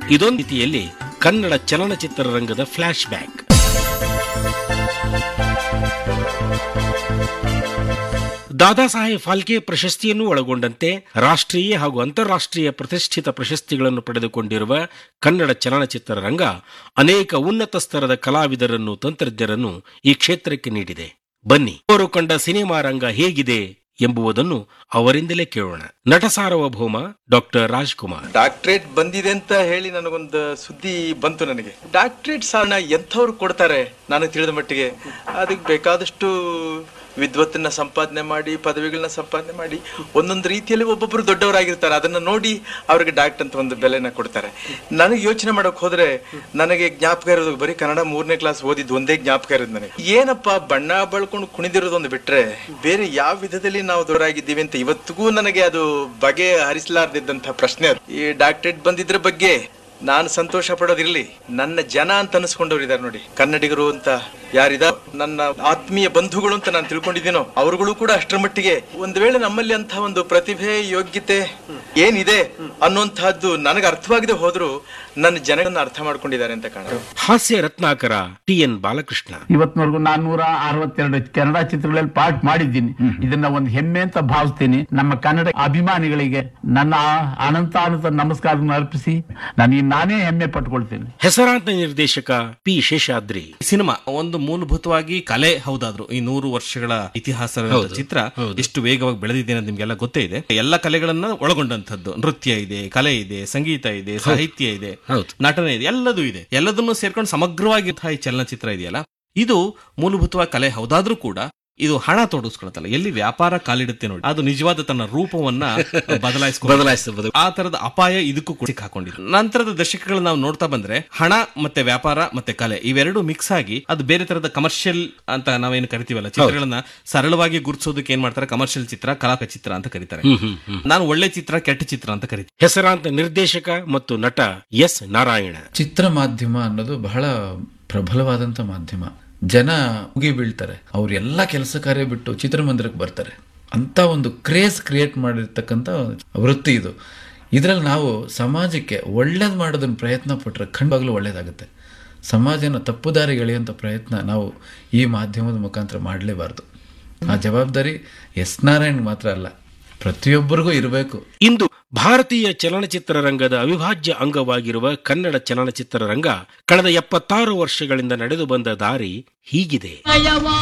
ಇದೊಂದು ರೀತಿಯಲ್ಲಿ ಕನ್ನಡ ಚಲನಚಿತ್ರ ರಂಗದ ಫ್ಲಾಶ್ ಬ್ಯಾಕ್ ದಾದಾ ಸಾಹೇಬ್ ಫಾಲ್ಕೆ ಪ್ರಶಸ್ತಿಯನ್ನು ಒಳಗೊಂಡಂತೆ ರಾಷ್ಟ್ರೀಯ ಹಾಗೂ ಅಂತಾರಾಷ್ಟ್ರೀಯ ಪ್ರತಿಷ್ಠಿತ ಪ್ರಶಸ್ತಿಗಳನ್ನು ಪಡೆದುಕೊಂಡಿರುವ ಕನ್ನಡ ಚಲನಚಿತ್ರ ರಂಗ ಅನೇಕ ಉನ್ನತ ಸ್ತರದ ಕಲಾವಿದರನ್ನು ತಂತ್ರಜ್ಞರನ್ನು ಈ ಕ್ಷೇತ್ರಕ್ಕೆ ನೀಡಿದೆ ಬನ್ನಿ ಅವರು ಕಂಡ ಸಿನಿಮಾ ರಂಗ ಹೇಗಿದೆ ಎಂಬುದನ್ನು ಅವರಿಂದಲೇ ಕೇಳೋಣ ನಟ ಸಾರ್ವಭೌಮ ಡಾಕ್ಟರ್ ರಾಜ್ಕುಮಾರ್ ಡಾಕ್ಟ್ರೇಟ್ ಬಂದಿದೆ ಅಂತ ಹೇಳಿ ನನಗೊಂದು ಸುದ್ದಿ ಬಂತು ನನಗೆ ಡಾಕ್ಟ್ರೇಟ್ ಸಾರಣ ಎಂಥವ್ರು ಕೊಡ್ತಾರೆ ನಾನು ತಿಳಿದ ಮಟ್ಟಿಗೆ ಅದಕ್ಕೆ ಬೇಕಾದಷ್ಟು ವಿದ್ವತ್ತನ್ನ ಸಂಪಾದನೆ ಮಾಡಿ ಪದವಿಗಳನ್ನ ಸಂಪಾದನೆ ಮಾಡಿ ಒಂದೊಂದು ರೀತಿಯಲ್ಲಿ ಒಬ್ಬೊಬ್ರು ದೊಡ್ಡವರಾಗಿರ್ತಾರೆ ಅದನ್ನ ನೋಡಿ ಅವ್ರಿಗೆ ಡಾಕ್ಟ್ ಅಂತ ಒಂದು ಬೆಲೆನ ಕೊಡ್ತಾರೆ ನನಗೆ ಯೋಚನೆ ಮಾಡಕ್ ಹೋದ್ರೆ ನನಗೆ ಜ್ಞಾಪಕ ಇರೋದು ಬರೀ ಕನ್ನಡ ಮೂರನೇ ಕ್ಲಾಸ್ ಓದಿದ್ದು ಒಂದೇ ಜ್ಞಾಪಕ ಇರೋದು ನನಗೆ ಏನಪ್ಪ ಬಣ್ಣ ಬಳ್ಕೊಂಡು ಕುಣಿದಿರೋದೊಂದು ಬಿಟ್ರೆ ಬೇರೆ ಯಾವ ವಿಧದಲ್ಲಿ ನಾವು ದೊಡ್ಡರಾಗಿದ್ದೀವಿ ಅಂತ ಇವತ್ತಿಗೂ ನನಗೆ ಅದು ಬಗೆ ಹರಿಸಲಾರ್ದಿದ್ದಂತ ಪ್ರಶ್ನೆ ಅದು ಈ ಡಾಕ್ಟರೇಟ್ ಬಂದಿದ್ರ ಬಗ್ಗೆ ನಾನು ಸಂತೋಷ ಪಡೋದಿರ್ಲಿ ನನ್ನ ಜನ ಅಂತ ಅನಿಸ್ಕೊಂಡವ್ರು ಇದಾರೆ ನೋಡಿ ಕನ್ನಡಿಗರು ಅಂತ ಯಾರಿದ ನನ್ನ ಆತ್ಮೀಯ ಬಂಧುಗಳು ಅಂತ ನಾನು ತಿಳ್ಕೊಂಡಿದ್ದೀನೋ ಅವರುಗಳು ಕೂಡ ಅಷ್ಟರ ಮಟ್ಟಿಗೆ ಒಂದ್ ವೇಳೆ ನಮ್ಮಲ್ಲಿ ಅಂತ ಒಂದು ಪ್ರತಿಭೆ ಯೋಗ್ಯತೆ ಏನಿದೆ ಅನ್ನುವಂತಹದ್ದು ನನಗೆ ಅರ್ಥವಾಗದೆ ಹೋದ್ರು ನನ್ನ ಜನಗಳನ್ನ ಅರ್ಥ ಮಾಡ್ಕೊಂಡಿದ್ದಾರೆ ಅಂತ ಕಾಣ ಹಾಸ್ಯ ರತ್ನಾಕರ ಟಿ ಎನ್ ಬಾಲಕೃಷ್ಣ ಇವತ್ತಿನವರೆಗೂ ನಾನ್ನೂರ ಅರವತ್ತೆರಡು ಕನ್ನಡ ಚಿತ್ರಗಳಲ್ಲಿ ಪಾರ್ಟ್ ಮಾಡಿದ್ದೀನಿ ಇದನ್ನ ಒಂದು ಹೆಮ್ಮೆ ಅಂತ ಭಾವಿಸ್ತೀನಿ ನಮ್ಮ ಕನ್ನಡ ಅಭಿಮಾನಿಗಳಿಗೆ ನನ್ನ ಅನಂತ ಅನಂತ ನಮಸ್ಕಾರವನ್ನು ಅರ್ಪಿಸಿ ನನಗೆ ನಾನೇ ಹೆಮ್ಮೆ ಪಟ್ಕೊಳ್ತೇನೆ ಹೆಸರಾಂತ ನಿರ್ದೇಶಕ ಪಿ ಶೇಷಾದ್ರಿ ಸಿನಿಮಾ ಒಂದು ಮೂಲಭೂತವಾಗಿ ಕಲೆ ಹೌದಾದ್ರು ಈ ನೂರು ವರ್ಷಗಳ ಇತಿಹಾಸ ಚಿತ್ರ ಎಷ್ಟು ವೇಗವಾಗಿ ಬೆಳೆದಿದೆ ಅನ್ನೋದು ನಿಮ್ಗೆಲ್ಲ ಗೊತ್ತೇ ಇದೆ ಎಲ್ಲ ಕಲೆಗಳನ್ನ ಒಳಗೊಂಡಂತದ್ದು ನೃತ್ಯ ಇದೆ ಕಲೆ ಇದೆ ಸಂಗೀತ ಇದೆ ಸಾಹಿತ್ಯ ಇದೆ ಹೌದು. ನಟನೆ ಇದೆ ಎಲ್ಲದೂ ಇದೆ ಎಲ್ಲದನ್ನು ಸೇರ್ಕೊಂಡು ಸಮಗ್ರವಾಗಿರ್ತಾ ಈ ಚಲನಚಿತ್ರ ಇದೆಯಲ್ಲ ಇದು ಮೂಲಭೂತವಾಗಿ ಕಲೆ ಹೌದಾದ್ರೂ ಕೂಡ ಇದು ಹಣ ತೊಡಗಿಸ್ಕೊಳತ್ತಲ್ಲ ಎಲ್ಲಿ ವ್ಯಾಪಾರ ಕಾಲಿಡುತ್ತೆ ನೋಡಿ ಅದು ನಿಜವಾದ ತನ್ನ ರೂಪವನ್ನ ಬದಲಾಯಿಸ್ಕೊಂಡು ಬದಲಾಯಿಸಬಹುದು ಆ ತರದ ಅಪಾಯ ಇದಕ್ಕೂ ಕೂಡ ಹಾಕೊಂಡಿದೆ ನಂತರದ ದಶಕಗಳು ನಾವು ನೋಡ್ತಾ ಬಂದ್ರೆ ಹಣ ಮತ್ತೆ ವ್ಯಾಪಾರ ಮತ್ತೆ ಕಲೆ ಇವೆರಡು ಮಿಕ್ಸ್ ಆಗಿ ಅದು ಬೇರೆ ತರದ ಕಮರ್ಷಿಯಲ್ ಅಂತ ನಾವೇನು ಕರಿತೀವಲ್ಲ ಚಿತ್ರಗಳನ್ನ ಸರಳವಾಗಿ ಗುರುತಿಸೋದಕ್ಕೆ ಏನ್ ಮಾಡ್ತಾರೆ ಕಮರ್ಷಿಯಲ್ ಚಿತ್ರ ಕಲಾ ಚಿತ್ರ ಅಂತ ಕರೀತಾರೆ ನಾನು ಒಳ್ಳೆ ಚಿತ್ರ ಕೆಟ್ಟ ಚಿತ್ರ ಅಂತ ಕರಿತೀನಿ ಹೆಸರಾಂತ ನಿರ್ದೇಶಕ ಮತ್ತು ನಟ ಎಸ್ ನಾರಾಯಣ ಚಿತ್ರ ಮಾಧ್ಯಮ ಅನ್ನೋದು ಬಹಳ ಪ್ರಬಲವಾದಂತ ಮಾಧ್ಯಮ ಜನ ಉಗಿ ಬೀಳ್ತಾರೆ ಅವ್ರ ಎಲ್ಲ ಕೆಲಸ ಕಾರ್ಯ ಬಿಟ್ಟು ಚಿತ್ರಮಂದಿರಕ್ಕೆ ಬರ್ತಾರೆ ಅಂತ ಒಂದು ಕ್ರೇಜ್ ಕ್ರಿಯೇಟ್ ಮಾಡಿರ್ತಕ್ಕಂಥ ವೃತ್ತಿ ಇದು ಇದರಲ್ಲಿ ನಾವು ಸಮಾಜಕ್ಕೆ ಒಳ್ಳೇದು ಮಾಡೋದನ್ನ ಪ್ರಯತ್ನ ಪಟ್ಟರೆ ಖಂಡವಾಗ್ಲೂ ಒಳ್ಳೇದಾಗುತ್ತೆ ಸಮಾಜನ ತಪ್ಪು ದಾರಿಗೆ ಎಳೆಯುವಂಥ ಪ್ರಯತ್ನ ನಾವು ಈ ಮಾಧ್ಯಮದ ಮುಖಾಂತರ ಮಾಡಲೇಬಾರ್ದು ಆ ಜವಾಬ್ದಾರಿ ಎಸ್ ನಾರಾಯಣ್ ಮಾತ್ರ ಅಲ್ಲ ಪ್ರತಿಯೊಬ್ಬರಿಗೂ ಇರಬೇಕು ಇಂದು ಭಾರತೀಯ ಚಲನಚಿತ್ರ ರಂಗದ ಅವಿಭಾಜ್ಯ ಅಂಗವಾಗಿರುವ ಕನ್ನಡ ಚಲನಚಿತ್ರ ರಂಗ ಕಳೆದ ಎಪ್ಪತ್ತಾರು ವರ್ಷಗಳಿಂದ ನಡೆದು ಬಂದ ದಾರಿ ಹೀಗಿದೆ